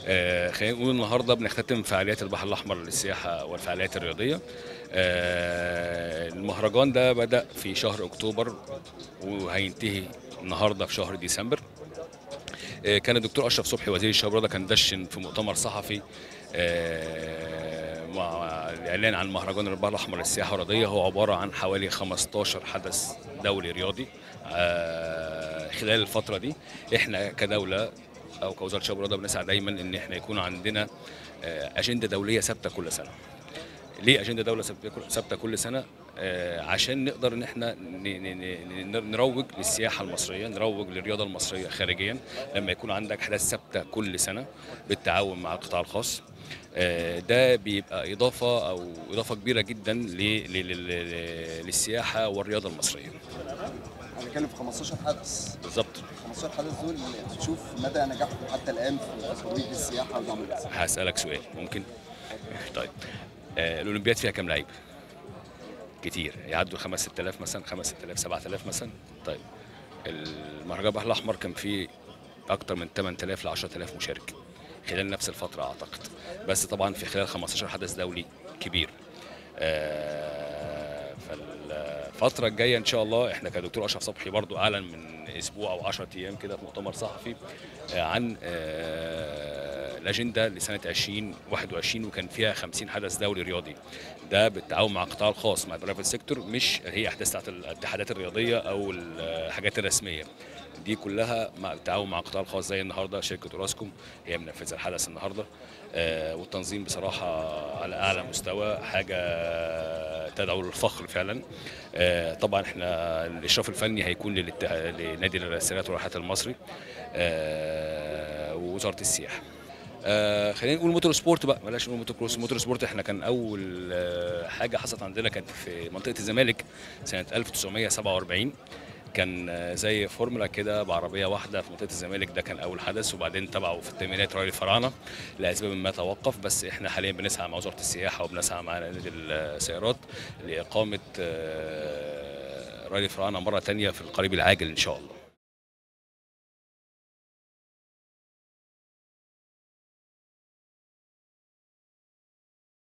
آه، خلينا نقول النهارده بنختتم فعاليات البحر الاحمر للسياحه والفعاليات الرياضيه آه، المهرجان ده بدا في شهر اكتوبر وهينتهي النهارده في شهر ديسمبر آه، كان الدكتور اشرف صبحي وزير الشباب والرياضه كان دشن في مؤتمر صحفي آه، مع الاعلان عن مهرجان البحر الاحمر للسياحه الرياضيه هو عباره عن حوالي 15 حدث دولي رياضي آه، خلال الفتره دي احنا كدوله او كوزاره الشباب والرياضه بنسعى دايما ان احنا يكون عندنا آه، اجنده دوليه ثابته كل سنه ليه اجنده دوله ثابته كل- ثابته كل سنه آه، عشان نقدر ان احنا ن- ن- ن- ن- نروج للسياحه المصريه نروج للرياضه المصريه خارجيا لما يكون عندك احداث ثابته كل سنه بالتعاون مع القطاع الخاص آه، ده بيبقى اضافه او اضافه كبيره جدا ل- ل- ل- للسياحه والرياضه المصريه هنتكلم في 15 حدث بالظبط 15 حدث دول تشوف مدى نجاحهم حتى الان في ترويج السياحه ودعم السياحه هسألك سؤال ممكن؟ طيب آه الأولمبياد فيها كام لعيب؟ كتير يعدوا 5 6000 مثلا 5 6000 7000 مثلا طيب المهرجان البحر الأحمر كان فيه أكتر من 8000 ل 10000 مشارك خلال نفس الفترة أعتقد بس طبعا في خلال 15 حدث دولي كبير آه، فالفترة الجاية إن شاء الله إحنا كدكتور أشرف صبحي برضو أعلن من أسبوع أو 10 أيام كده في مؤتمر صحفي آه، عن آه، الأجندة لسنة 2021 وكان فيها 50 حدث دولي رياضي ده بالتعاون مع القطاع الخاص مع البرايفت سيكتور مش هي أحداث بتاعت الاتحادات الرياضية أو الحاجات الرسمية دي كلها مع التعاون مع القطاع الخاص زي النهارده شركه اوراسكوم هي منفذه الحدث النهارده آه، والتنظيم بصراحه على اعلى مستوى حاجه تدعو للفخر فعلا آه، طبعا احنا الاشراف الفني هيكون للاتحاد لنادي السيارات والرحلات المصري آه، ووزاره السياحه آه خلينا نقول موتور سبورت بقى بلاش نقول موتور كروس موتور سبورت احنا كان اول آه حاجه حصلت عندنا كانت في منطقه الزمالك سنه 1947 كان آه، زي فورمولا كده بعربيه واحده في منطقه الزمالك ده كان اول حدث وبعدين تبعه في الثمانينات راي الفراعنه لاسباب ما توقف بس احنا حاليا بنسعى مع وزاره السياحه وبنسعى مع نادي السيارات لاقامه آه، راي الفراعنه مره ثانيه في القريب العاجل ان شاء الله